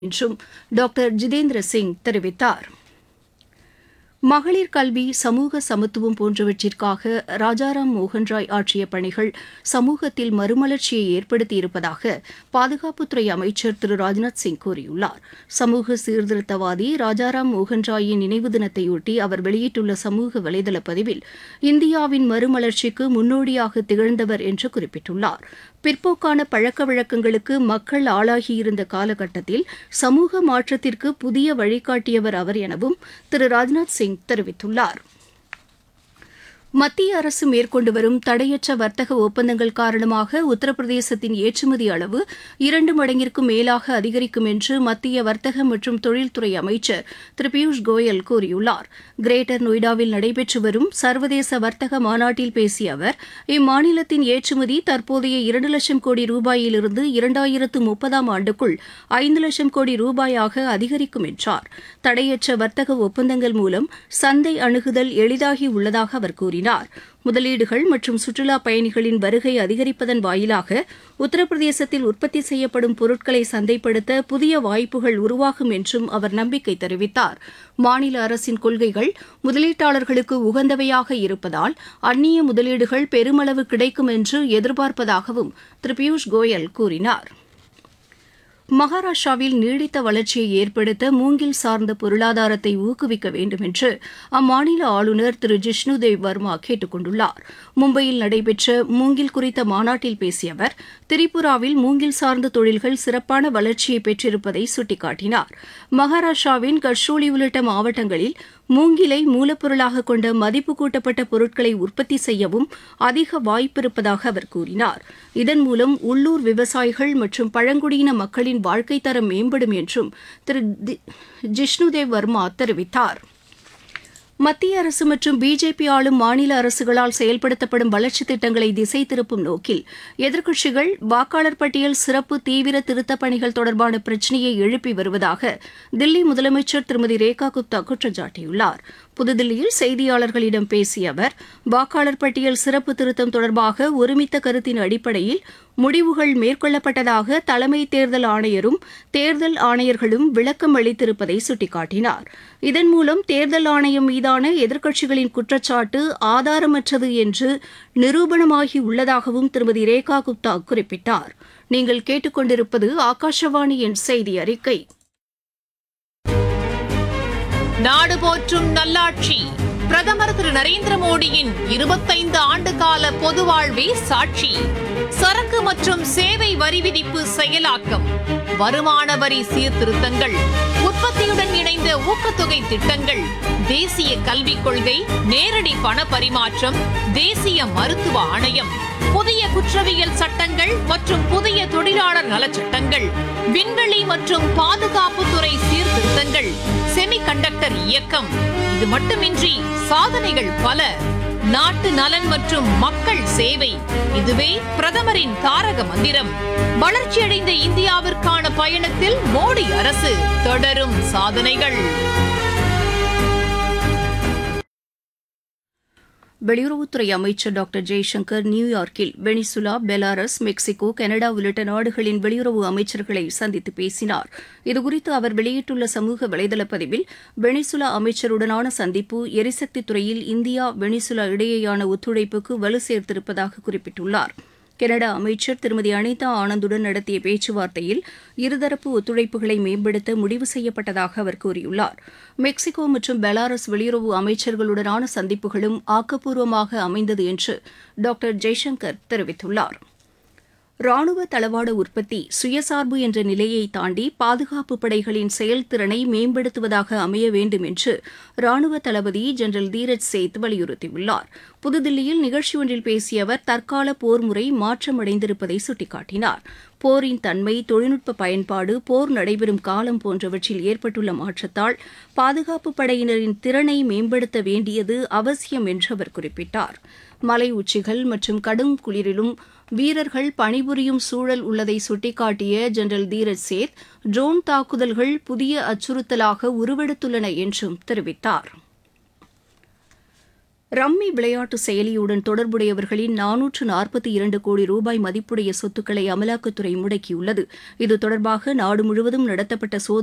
என்றும் டாக்டர் ஜிதேந்திர சிங் தெரிவித்தார் மகளிர் கல்வி சமூக சமத்துவம் போன்றவற்றிற்காக ராஜாராம் மோகன் ராய் ஆற்றிய பணிகள் சமூகத்தில் மறுமலர்ச்சியை ஏற்படுத்தியிருப்பதாக பாதுகாப்புத்துறை அமைச்சர் திரு ராஜ்நாத் சிங் கூறியுள்ளார் சமூக சீர்திருத்தவாதி ராஜாராம் மோகன் ராயின் நினைவு தினத்தையொட்டி அவர் வெளியிட்டுள்ள சமூக வலைதள பதிவில் இந்தியாவின் மறுமலர்ச்சிக்கு முன்னோடியாக திகழ்ந்தவர் என்று குறிப்பிட்டுள்ளார் பிற்போக்கான பழக்க வழக்கங்களுக்கு மக்கள் ஆளாகியிருந்த காலகட்டத்தில் சமூக மாற்றத்திற்கு புதிய வழிகாட்டியவர் அவர் எனவும் திரு ராஜ்நாத் சிங் தெரிவித்துள்ளார் மத்திய அரசு மேற்கொண்டு வரும் தடையற்ற வர்த்தக ஒப்பந்தங்கள் காரணமாக உத்தரப்பிரதேசத்தின் ஏற்றுமதி அளவு இரண்டு மடங்கிற்கும் மேலாக அதிகரிக்கும் என்று மத்திய வர்த்தக மற்றும் தொழில்துறை அமைச்சர் திரு பியூஷ் கோயல் கூறியுள்ளார் கிரேட்டர் நொய்டாவில் நடைபெற்று வரும் சர்வதேச வர்த்தக மாநாட்டில் பேசிய அவர் இம்மாநிலத்தின் ஏற்றுமதி தற்போதைய இரண்டு லட்சம் கோடி ரூபாயிலிருந்து இரண்டாயிரத்து முப்பதாம் ஆண்டுக்குள் ஐந்து லட்சம் கோடி ரூபாயாக அதிகரிக்கும் என்றார் தடையற்ற வர்த்தக ஒப்பந்தங்கள் மூலம் சந்தை அணுகுதல் எளிதாகி உள்ளதாக அவர் கூறினார் முதலீடுகள் மற்றும் சுற்றுலா பயணிகளின் வருகை அதிகரிப்பதன் வாயிலாக உத்தரப்பிரதேசத்தில் உற்பத்தி செய்யப்படும் பொருட்களை சந்தைப்படுத்த புதிய வாய்ப்புகள் உருவாகும் என்றும் அவர் நம்பிக்கை தெரிவித்தார் மாநில அரசின் கொள்கைகள் முதலீட்டாளர்களுக்கு உகந்தவையாக இருப்பதால் அந்நிய முதலீடுகள் பெருமளவு கிடைக்கும் என்று எதிர்பார்ப்பதாகவும் திரு பியூஷ் கோயல் கூறினார் மகாராஷ்டிராவில் நீடித்த வளர்ச்சியை ஏற்படுத்த மூங்கில் சார்ந்த பொருளாதாரத்தை ஊக்குவிக்க வேண்டும் என்று அம்மாநில ஆளுநர் திரு ஜிஷ்ணுதேவ் வர்மா கேட்டுக் கொண்டுள்ளார் மும்பையில் நடைபெற்ற மூங்கில் குறித்த மாநாட்டில் பேசிய அவர் திரிபுராவில் மூங்கில் சார்ந்த தொழில்கள் சிறப்பான வளர்ச்சியை பெற்றிருப்பதை சுட்டிக்காட்டினார் மகாராஷ்டிராவின் கட்சோலி உள்ளிட்ட மாவட்டங்களில் மூங்கிலை மூலப்பொருளாக கொண்ட மதிப்பு கூட்டப்பட்ட பொருட்களை உற்பத்தி செய்யவும் அதிக வாய்ப்பிருப்பதாக அவர் கூறினார் இதன் மூலம் உள்ளூர் விவசாயிகள் மற்றும் பழங்குடியின மக்களின் வாழ்க்கை தரம் மேம்படும் என்றும் திரு ஜிஷ்ணுதேவ் வர்மா தெரிவித்தார் மத்திய அரசு மற்றும் பிஜேபி ஆளும் மாநில அரசுகளால் செயல்படுத்தப்படும் வளர்ச்சித் திட்டங்களை திசை திருப்பும் நோக்கில் எதிர்க்கட்சிகள் வாக்காளர் பட்டியல் சிறப்பு தீவிர திருத்தப் பணிகள் தொடர்பான பிரச்சினையை எழுப்பி வருவதாக தில்லி முதலமைச்சர் திருமதி ரேகா குப்தா குற்றம் சாட்டியுள்ளார் புதுதில்லியில் செய்தியாளர்களிடம் பேசிய அவர் வாக்காளர் பட்டியல் சிறப்பு திருத்தம் தொடர்பாக ஒருமித்த கருத்தின் அடிப்படையில் முடிவுகள் மேற்கொள்ளப்பட்டதாக தலைமை தேர்தல் ஆணையரும் தேர்தல் ஆணையர்களும் விளக்கம் அளித்திருப்பதை சுட்டிக்காட்டினார் இதன் மூலம் தேர்தல் ஆணையம் மீதான எதிர்க்கட்சிகளின் குற்றச்சாட்டு ஆதாரமற்றது என்று நிரூபணமாகி உள்ளதாகவும் திருமதி ரேகா குப்தா குறிப்பிட்டார் நீங்கள் கேட்டுக்கொண்டிருப்பது ஆகாஷவாணியின் செய்தி அறிக்கை நாடு போற்றும் நல்லாட்சி பிரதமர் திரு நரேந்திர மோடியின் இருபத்தைந்து ஆண்டு கால பொது வாழ்வே சாட்சி சரக்கு மற்றும் சேவை வரி விதிப்பு செயலாக்கம் வருமான வரி சீர்திருத்தங்கள் உற்பத்தியுடன் இணைந்த ஊக்கத்தொகை திட்டங்கள் தேசிய கல்விக் கொள்கை நேரடி பண பரிமாற்றம் தேசிய மருத்துவ ஆணையம் புதிய குற்றவியல் சட்டங்கள் மற்றும் புதிய தொழிலாளர் நலச்சட்டங்கள் விண்வெளி மற்றும் பாதுகாப்புத்துறை சீர்திருத்தங்கள் செமிகண்டக்டர் இயக்கம் இது மட்டுமின்றி சாதனைகள் பல நாட்டு நலன் மற்றும் மக்கள் சேவை இதுவே பிரதமரின் தாரக மந்திரம் வளர்ச்சியடைந்த இந்தியாவிற்கான பயணத்தில் மோடி அரசு தொடரும் சாதனைகள் வெளியுறவுத்துறை அமைச்சர் டாக்டர் ஜெய்சங்கர் நியூயார்க்கில் வெனிசுலா பெலாரஸ் மெக்சிகோ கனடா உள்ளிட்ட நாடுகளின் வெளியுறவு அமைச்சர்களை சந்தித்து பேசினார் இதுகுறித்து அவர் வெளியிட்டுள்ள சமூக வலைதள பதிவில் வெனிசுலா அமைச்சருடனான சந்திப்பு எரிசக்தி துறையில் இந்தியா வெனிசுலா இடையேயான ஒத்துழைப்புக்கு வலு சேர்த்திருப்பதாக குறிப்பிட்டுள்ளார் கனடா அமைச்சர் திருமதி அனிதா ஆனந்துடன் நடத்திய பேச்சுவார்த்தையில் இருதரப்பு ஒத்துழைப்புகளை மேம்படுத்த முடிவு செய்யப்பட்டதாக அவர் கூறியுள்ளார் மெக்சிகோ மற்றும் பெலாரஸ் வெளியுறவு அமைச்சர்களுடனான சந்திப்புகளும் ஆக்கப்பூர்வமாக அமைந்தது என்று டாக்டர் ஜெய்சங்கர் தெரிவித்துள்ளார் ராணுவ தளவாட உற்பத்தி சுயசார்பு என்ற நிலையை தாண்டி பாதுகாப்பு படைகளின் செயல்திறனை மேம்படுத்துவதாக அமைய வேண்டும் என்று ராணுவ தளபதி ஜெனரல் தீரஜ் சேத் வலியுறுத்தியுள்ளார் புதுதில்லியில் நிகழ்ச்சி ஒன்றில் பேசிய அவர் தற்கால போர் முறை மாற்றமடைந்திருப்பதை சுட்டிக்காட்டினார் போரின் தன்மை தொழில்நுட்ப பயன்பாடு போர் நடைபெறும் காலம் போன்றவற்றில் ஏற்பட்டுள்ள மாற்றத்தால் பாதுகாப்பு படையினரின் திறனை மேம்படுத்த வேண்டியது அவசியம் என்று அவர் குறிப்பிட்டார் மலை உச்சிகள் மற்றும் கடும் குளிரிலும் வீரர்கள் பணிபுரியும் சூழல் உள்ளதை சுட்டிக்காட்டிய ஜெனரல் தீரஜ் சேத் ட்ரோன் தாக்குதல்கள் புதிய அச்சுறுத்தலாக உருவெடுத்துள்ளன என்றும் தெரிவித்தார் ரம்மி விளையாட்டு செயலியுடன் தொடர்புடையவர்களின் நானூற்று நாற்பத்தி இரண்டு கோடி ரூபாய் மதிப்புடைய சொத்துக்களை அமலாக்கத்துறை முடக்கியுள்ளது இது தொடர்பாக நாடு முழுவதும் நடத்தப்பட்ட சோதனை